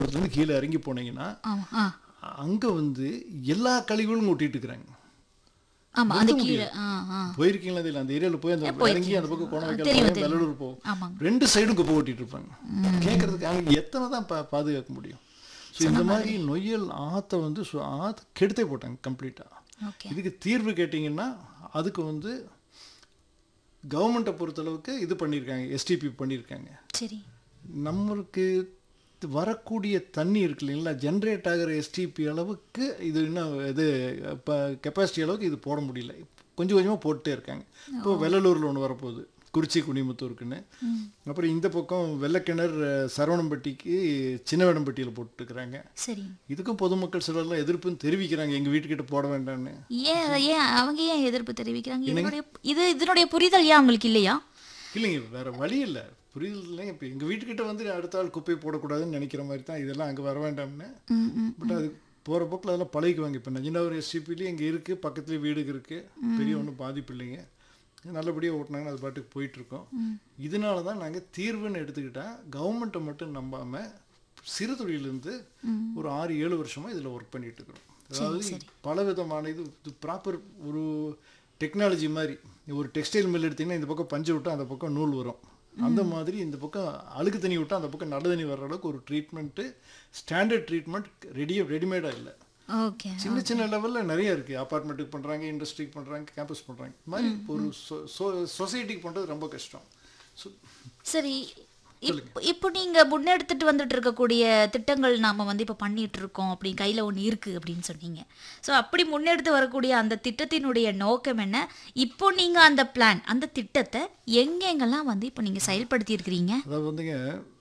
இருந்து கீழே இறங்கி போனீங்கன்னா ஆமா ஆ அங்க வந்து எல்லா கழிவுகளும் ஒட்டிட்டு இருக்கிறாங்க ஆமா அந்த கீழே ஆ ஆ போயிருக்கீங்களா தெரியல அந்த ஏரியால போய் அந்த இறங்கி அந்த பக்கம் கோண தெரியும், வைக்கல தெரியும். வெள்ளலூர் போகும் ஆமாங்க ரெண்டு சைடும் குப்பை ஓட்டிட்டு இருப்பாங்க கேட்கறதுக்கு அங்க எத்தனை தான் பா பாதுகாக்க முடியும் ஸோ இந்த மாதிரி நொய்யல் ஆற்றை வந்து சு- ஆற்றை கெடுத்தே போட்டாங்க கம்ப்ளீட்டாக ஓகே இதுக்கு தீர்வு கேட்டிங்கன்னா அதுக்கு வந்து கவர்மெண்ட்டை பொறுத்தளவுக்கு இது பண்ணியிருக்காங்க எஸ்டிபி பண்ணியிருக்காங்க சரி நம்மளுக்கு வரக்கூடிய தண்ணி இருக்கு இல்லைங்களா ஜென்ரேட் ஆகிற எஸ்டிபி அளவுக்கு இது இன்னும் இது இப்போ கெப்பாசிட்டி அளவுக்கு இது போட முடியல கொஞ்சம் கொஞ்சமாக போட்டுட்டே இருக்காங்க இப்போ வெள்ளலூரில் ஒன்று வரப்போகுது குறிச்சி குனிமுத்தூருக்குன்னு அப்புறம் இந்த பக்கம் வெள்ளக்கிணர் அஹ், சரவணம்பட்டிக்கு சின்னவேடம்பட்டியில் போட்டுருக்குறாங்க சரி இதுக்கும் பொதுமக்கள் சிலர்லாம் எதிர்ப்புன்னு தெரிவிக்கிறாங்க எங்கள் வீட்டுக்கிட்ட போட வேண்டாம்னு ஏன் ஏன் அவங்க ஏன் எதிர்ப்பு தெரிவிக்கிறாங்க இதனுடைய இது இதனுடைய புரிதல் ஏன் அவங்களுக்கு இல்லையா இல்லைங்க வேற வழி இல்லை புரியுது இல்லைங்க இப்போ எங்கள் வீட்டுக்கிட்ட வந்து அடுத்த ஆள் குப்பை போடக்கூடாதுன்னு நினைக்கிற மாதிரி தான் இதெல்லாம் அங்கே வர வேண்டாம்னு ம் ம் பட் அது போகிற போக்கில் அதெல்லாம் பழகிக்குவாங்க இப்போ நஜினாவர் எஸ்டிபிலேயே இங்கே இருக்குது பக்கத்துலேயே வீடுக்கு இருக்குது பெரிய ஒன்றும் பாதிப்பு இல்லைங்க நல்லபடியாக ஓட்டினாங்கன்னா அது பாட்டுக்கு போயிட்டுருக்கோம் இதனால தான் நாங்கள் தீர்வுன்னு எடுத்துக்கிட்டால் கவர்மெண்ட்டை மட்டும் நம்பாமல் சிறு தொழிலேருந்து ஒரு ஆறு ஏழு வருஷமாக இதில் ஒர்க் பண்ணிட்டு இருக்கிறோம் அதாவது பல விதமான இது இது ப்ராப்பர் ஒரு டெக்னாலஜி மாதிரி ஒரு டெக்ஸ்டைல் மில் எடுத்தீங்கன்னா இந்த பக்கம் பஞ்சு விட்டா அந்த பக்கம் நூல் வரும் அந்த மாதிரி இந்த பக்கம் அழுக்கு தண்ணி விட்டா அந்த பக்கம் நல்ல தண்ணி வர்ற அளவுக்கு ஒரு ட்ரீட்மெண்ட்டு ஸ்டாண்டர்ட் ட்ரீட்மெண்ட் ரெடி ரெடிமேடாக இல்லை ஓகே சின்ன சின்ன லெவலில் நிறைய இருக்குது அப்பார்ட்மெண்ட்டுக்கு பண்ணுறாங்க இண்டஸ்ட்ரிக்கு பண்ணுறாங்க கேம்பஸ் பண்ணுறாங்க இந்த மாதிரி ஒரு சொசைட்டிக்கு பண்ணுறது ரொம்ப கஷ்டம் ஸோ சரி இப்போ இப்போ நீங்க முன்னெடுத்துட்டு வந்துட்டு இருக்கக்கூடிய திட்டங்கள் நாம வந்து இப்போ பண்ணிட்டு இருக்கோம் அப்படி கையில ஒன்று இருக்கு அப்படின்னு சொன்னீங்க ஸோ அப்படி முன்னெடுத்து வரக்கூடிய அந்த திட்டத்தினுடைய நோக்கம் என்ன இப்போ நீங்க அந்த பிளான் அந்த திட்டத்தை எங்கெங்கெல்லாம் வந்து இப்போ நீங்க செயல்படுத்தி இருக்கிறீங்க அதாவது வந்துங்க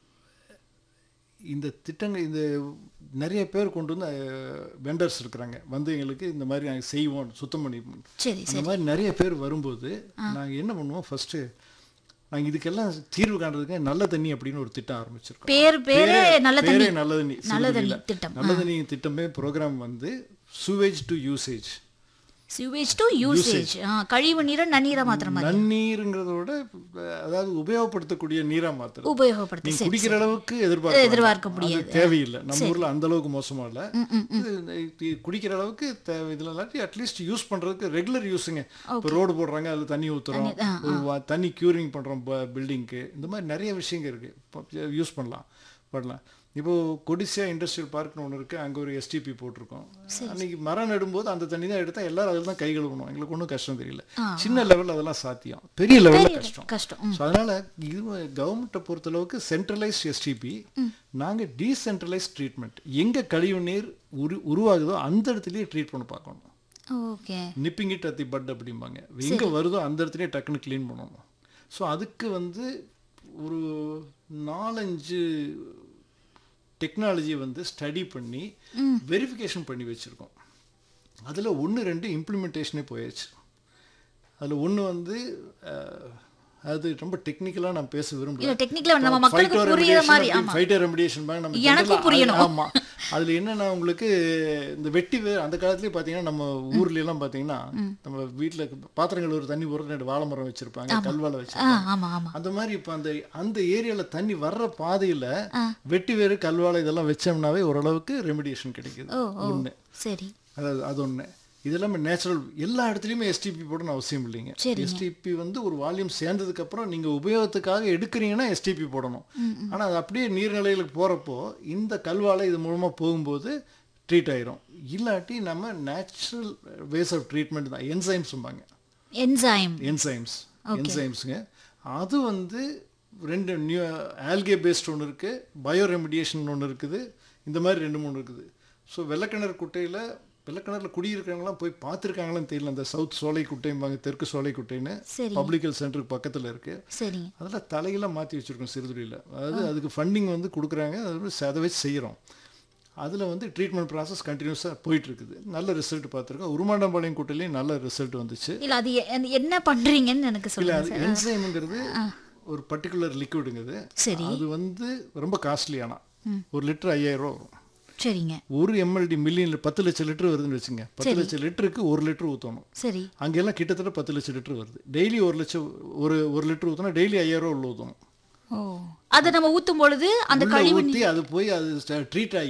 இந்த திட்டங்கள் இந்த நிறைய பேர் கொண்டு வந்து வெண்டர்ஸ் இருக்கிறாங்க வந்து எங்களுக்கு இந்த மாதிரி நாங்கள் செய்வோம் சுத்தம் பண்ணி சரி அந்த மாதிரி நிறைய பேர் வரும்போது நாங்கள் என்ன பண்ணுவோம் ஃபஸ்ட்டு நாங்கள் இதுக்கெல்லாம் தீர்வு காண்றதுக்கு நல்ல தண்ணி அப்படின்னு ஒரு திட்டம் ஆரம்பிச்சிருக்கோம் பேர் பேரே நல்ல தண்ணி பேரே நல்ல தண்ணி நல்ல தண்ணி சிறுதுளியில. திட்டம் நல்ல தண்ணி திட்டமே ப்ரோக்ராம் வந்து sewage to usage sewage to usage கழிவு நீரை நன்னீரை மாத்திர மாதிரி நன்னீருங்கிறத விட அதாவது உபயோகப்படுத்தக்கூடிய நீரா மாத்திரம் உபயோகப்படுத்தி நீங்க சரி குடிக்கிற அளவுக்கு எதிர்பார்க்க எதிர்பார்க்க வேண்டாம். முடியாது. அது தேவையில்லை நம்ம ஊர்ல அந்த அளவுக்கு மோசமா இல்ல இது இது குடிக்கிற அளவுக்கு தேவை இதுல இல்லாட்டி அட்லீஸ்ட் யூஸ் பண்றதுக்கு ரெகுலர் யூஸுங்க இப்போ ரோடு போடுறாங்க அதுல தண்ணி ஊத்துறோம் ஒரு வா- தண்ணி கியூரிங் பண்றோம் பில்டிங்க்கு இந்த மாதிரி நிறைய விஷயங்க இருக்கு யூஸ் பண்ணலாம் பண்ணலாம் இப்போ கொடிசியா இண்டஸ்ட்ரியல் பார்க்னு ஒன்று இருக்கு அங்க ஒரு எஸ்டிபி போட்டிருக்கோம் அன்னைக்கு மரம் நடும்போது அந்த தண்ணி தான் எடுத்தா எல்லாரும் அதில் தான் கை கழுவணும் எங்களுக்கு ஒன்றும் கஷ்டம் தெரியல சின்ன லெவல்ல அதெல்லாம் சாத்தியம் பெரிய லெவல்ல கஷ்டம் கஷ்டம் ம். ஸோ அதனால் இது கவர்மெண்ட்டை பொறுத்தளவுக்கு சென்ட்ரலைஸ்ட் எஸ்டிபி நாங்கள் டீசென்ட்ரலைஸ் ட்ரீட்மெண்ட் எங்கே கழிவு நீர் உரு உருவாகுதோ அந்த இடத்துலயே ட்ரீட் பண்ண பார்க்கணும் okay nipping it at the bud அப்படிம்பாங்க எங்கே வருதோ அந்த இடத்துலயே டக்குன்னு க்ளீன் பண்ணணும் ஸோ அதுக்கு வந்து ஒரு நாலஞ்சு டெக்னாலஜி வந்து ஸ்டடி பண்ணி வெரிஃபிகேஷன் பண்ணி வச்சுருக்கோம் அதில் ஒன்று ரெண்டு இம்ப்ளிமெண்டேஷனே போயாச்சு அதில் ஒன்று வந்து அஹ், அது ரொம்ப டெக்னிக்கலாக நான் பேச விரும்பல இல்ல டெக்னிக்கலா நம்ம மக்களுக்கு புரியுற மாதிரி ஆமா ஃபைட்டர் ரெமடியேஷன் பாங்க நம்ம எனக்கும் general ஆ- புரியணும். ஆமா அதுல என்னன்னா உங்களுக்கு இந்த வெட்டி வே அந்த காலத்துலயே பாத்தீங்கன்னா நம்ம ஊர்ல எல்லாம் பாத்தீங்கன்னா நம்ம வீட்டுல பாத்திரங்கள் ஒரு தண்ணி ஒரு ரெண்டு வாழை மரம் வச்சிருப்பாங்க கல்வாழை ஆ வச்சிருப்பாங்க ஆமா ஆமா அந்த மாதிரி இப்ப அந்த அந்த ஏரியால தண்ணி வர்ற பாதையில வெட்டி வேறு கல்வாழை இதெல்லாம் வச்சோம்னாவே ஓரளவுக்கு ரெமிடியேஷன் கிடைக்குது ஓ ஓ ஒண்ணு சரி அதாவது அது ஒண்ணு இது எல்லாமே நேச்சுரல் எல்லா இடத்துலையுமே எஸ்டிபி போடணும் அவசியம் இல்லைங்க சரிங்க. எஸ்டிபி வந்து ஒரு வால்யூம் சேர்ந்ததுக்கு அப்புறம் நீங்க உபயோகத்துக்காக எடுக்கிறீங்கன்னா எஸ்டிபி போடணும் ஆனா அது அப்படியே நீர்நிலைகளுக்கு போறப்போ இந்த கல்வாலை இது மூலமா போகும்போது ட்ரீட் ஆயிரும் இல்லாட்டி நம்ம நேச்சுரல் வேஸ் ஆஃப் ட்ரீட்மெண்ட் தான் என்சைம்ஸ்பாங்க என்சைம் என்சைம்ஸ் என்சைம்ஸுங்க அது வந்து ரெண்டு நியூ ஆல்கே பேஸ்ட் ஒன்று இருக்குது பயோ ரெமிடியேஷன் ஒன்று இருக்குது இந்த மாதிரி ரெண்டு மூணு இருக்குது ஸோ வெள்ளக்கிணறு குட்டையில் வெள்ளக்கிணறுல குடியிருக்கிறவங்களாம் போய் பார்த்துருக்காங்களான்னு தெரியல அந்த சவுத் சோலை குட்டைம்பாங்க தெற்கு சோலை குட்டைன்னு சரி பப்ளிக் ஹெல்த் சென்டருக்கு பக்கத்தில் இருக்குது சரிங்க அதில் தலையெல்லாம் மாற்றி வச்சுருக்கோம் சிறுதுளியில் அதாவது அதுக்கு ஃபண்டிங் வந்து கொடுக்குறாங்க அது வந்து அதை வச்சு செய்கிறோம் அதில் வந்து ட்ரீட்மெண்ட் ப்ராசஸ் கண்டினியூஸாக போயிட்டுருக்குது நல்ல ரிசல்ட் பார்த்துருக்கோம் உருமாண்டம்பாளையம் குட்டையிலையும் நல்ல ரிசல்ட் வந்துச்சு இல்ல அது எ- என்ன பண்றீங்கன்னு எனக்கு இல்ல சொல்லுங்க அது என்சைம்ங்கிறது ஒரு பர்டிகுலர் லிக்விடுங்குது சரி அது வந்து ரொம்ப காஸ்ட்லியானா ஒரு லிட்டர் ஐயாயிரம் ரூபா வரும் சரிங்க ஒரு எம்எல்டி மில்லியன் பத்து லட்சம் லிட்டர் வருதுன்னு வச்சுங்க பத்து லட்சம் லிட்டருக்கு ஒரு லிட்டர் ஊற்றணும் சரி அங்கெல்லாம் கிட்டத்தட்ட பத்து லட்சம் லிட்டர் வருது டெய்லி ஒரு லட்சம் ஒரு ஒரு லிட்டர் ஊற்றினா டெய்லி ஐயாயிரம் ரூபா உள்ள ஊற்றணும் ஓ அதை நம்ம ஊத்தும் பொழுது அந்த உள்ள கழிவு ஊற்றி அது போய் அது ட்ரீட் ஆகி